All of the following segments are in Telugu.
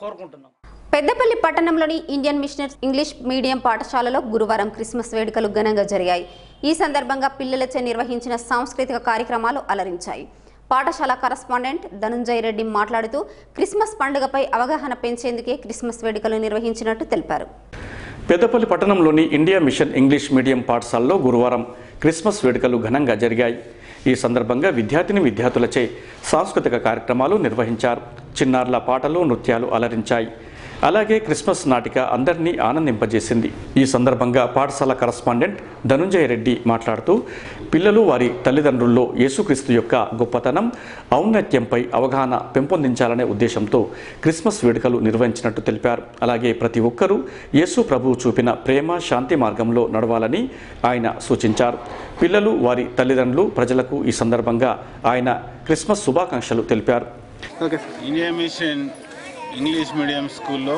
కోరుకుంటున్నాం పెద్దపల్లి పట్టణంలోని ఇండియన్ మిషనరీస్ ఇంగ్లీష్ మీడియం పాఠశాలలో గురువారం క్రిస్మస్ వేడుకలు ఘనంగా జరిగాయి ఈ సందర్భంగా పిల్లలచే నిర్వహించిన సాంస్కృతిక కార్యక్రమాలు అలరించాయి పాఠశాల కరస్పాండెంట్ ధనుంజయ రెడ్డి మాట్లాడుతూ క్రిస్మస్ పండుగపై అవగాహన పెంచేందుకే క్రిస్మస్ వేడుకలు నిర్వహించినట్టు తెలిపారు పెద్దపల్లి పట్టణంలోని ఇండియా మిషన్ ఇంగ్లీష్ మీడియం పాఠశాలలో గురువారం క్రిస్మస్ వేడుకలు ఘనంగా జరిగాయి ఈ సందర్భంగా విద్యార్థిని విద్యార్థులచే సాంస్కృతిక కార్యక్రమాలు నిర్వహించారు చిన్నారుల పాటలు నృత్యాలు అలరించాయి అలాగే క్రిస్మస్ నాటిక అందరినీ ఆనందింపజేసింది ఈ సందర్భంగా పాఠశాల కరస్పాండెంట్ ధనుంజయ రెడ్డి మాట్లాడుతూ పిల్లలు వారి తల్లిదండ్రుల్లో యేసుక్రీస్తు యొక్క గొప్పతనం ఔన్నత్యంపై అవగాహన పెంపొందించాలనే ఉద్దేశంతో క్రిస్మస్ వేడుకలు నిర్వహించినట్టు తెలిపారు అలాగే ప్రతి ఒక్కరూ యేసు ప్రభువు చూపిన ప్రేమ శాంతి మార్గంలో నడవాలని ఆయన సూచించారు పిల్లలు వారి తల్లిదండ్రులు ప్రజలకు ఈ సందర్భంగా ఆయన క్రిస్మస్ శుభాకాంక్షలు తెలిపారు ఇండియా మిషన్ ఇంగ్లీష్ మీడియం స్కూల్లో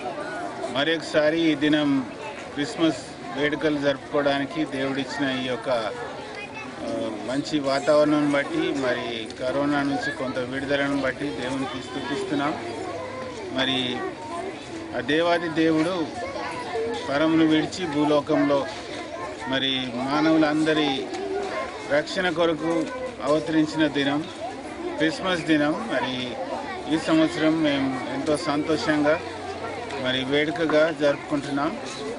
మరొకసారి ఈ దినం క్రిస్మస్ వేడుకలు జరుపుకోవడానికి దేవుడిచ్చిన ఈ యొక్క ఆ, మంచి వాతావరణం బట్టి మరి కరోనా నుంచి కొంత విడుదలను బట్టి దేవునికి స్థుతిస్తున్నాం మరి ఆ దేవాది దేవుడు పరమును విడిచి భూలోకంలో మరి మానవులందరి రక్షణ కొరకు అవతరించిన దినం క్రిస్మస్ దినం మరి ఈ సంవత్సరం మేము ఎంతో సంతోషంగా మరి వేడుకగా జరుపుకుంటున్నాం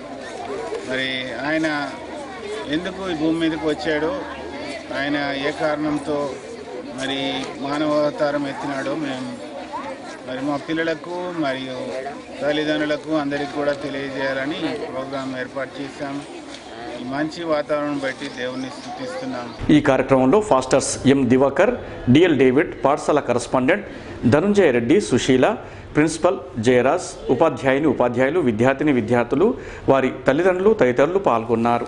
మరి ఆయన ఎందుకు ఈ భూమి మీదకి వచ్చాడో ఆయన ఏ కారణంతో మరి మానవ అవతారం ఎత్తినాడో మేము మరి మా పిల్లలకు మరియు తల్లిదండ్రులకు అందరికి కూడా తెలియజేయాలని ప్రోగ్రాం ఏర్పాటు చేశాం ఈ మంచి వాతావరణం బట్టి దేవుని స్థుతిస్తున్నాం ఈ కార్యక్రమంలో pastors M Divakar DL David పాఠశాల కరస్పాండెంట్ ధనుంజయ రెడ్డి సుశీల ప్రిన్సిపల్ జయరాజ్ ఉపాధ్యాయుని ఉపాధ్యాయులు విద్యార్థిని విద్యార్థులు వారి తల్లిదండ్రులు తదితరులు పాల్గొన్నారు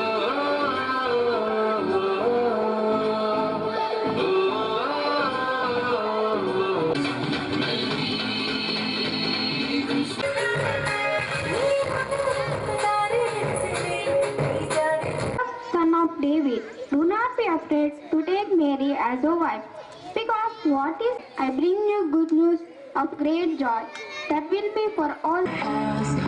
son of David, do not be afraid to take Mary as a wife, because what is I bring you good news of great joy that will be for all.